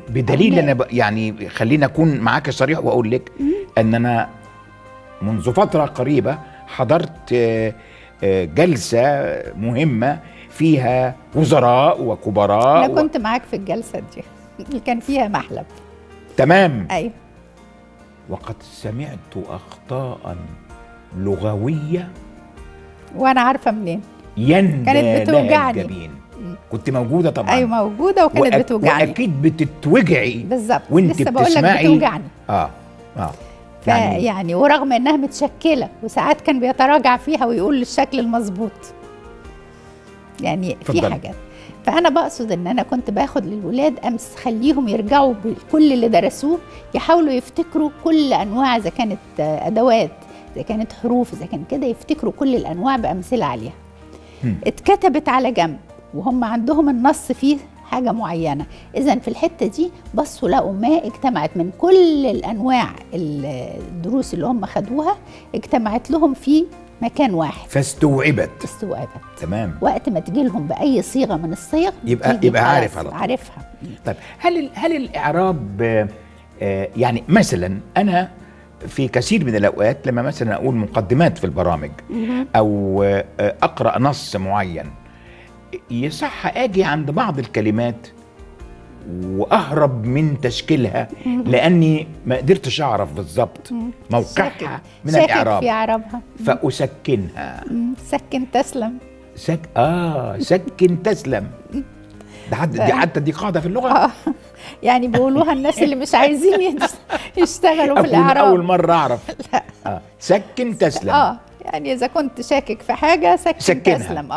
بدليل أو انا ب... يعني خليني اكون معاك صريح واقول لك ان انا منذ فتره قريبه حضرت آه، آه، جلسه مهمه فيها وزراء وكبراء انا كنت معاك في الجلسه دي اللي كان فيها محلب تمام ايوه وقد سمعت اخطاء لغويه وانا عارفه منين يندى كانت لها بتوجعني. الجبين كنت موجوده طبعا ايوه موجوده وكانت وأك- بتوجعني واكيد بتتوجعي بالظبط وانت لسه بقول لك بتسمعي بتوجعني اه اه يعني, يعني ورغم انها متشكله وساعات كان بيتراجع فيها ويقول الشكل المظبوط يعني في اتفضلي. حاجات فانا بقصد ان انا كنت باخد للولاد امس خليهم يرجعوا بكل اللي درسوه يحاولوا يفتكروا كل انواع اذا كانت آه، ادوات اذا كانت حروف اذا كان كده يفتكروا كل الانواع بامثله عليها مم. اتكتبت على جنب وهم عندهم النص فيه حاجه معينه اذا في الحته دي بصوا لقوا ما اجتمعت من كل الانواع الدروس اللي هم خدوها اجتمعت لهم في مكان واحد فاستوعبت استوعبت تمام وقت ما تجي لهم باي صيغه من الصيغ يبقى- تيجي يبقى خلاص عارف على طول. عارفها طيب هل ال- هل الاعراب آه، آه، يعني مثلا انا في كثير من الاوقات لما مثلا اقول مقدمات في البرامج او آه، آه، اقرا نص معين يصح اجي عند بعض الكلمات واهرب من تشكيلها لاني ما قدرتش اعرف بالظبط موقعها من شاكك الاعراب في اعرابها فاسكنها مم. سكن تسلم سك اه سكن تسلم ده حد دي حتى دي قاعده في اللغه آه. يعني بيقولوها الناس اللي مش عايزين يت- يشتغلوا في أكون الاعراب اول مره اعرف لا آه. سكن تسلم اه يعني اذا كنت شاكك في حاجه سكن سكنها. تسلم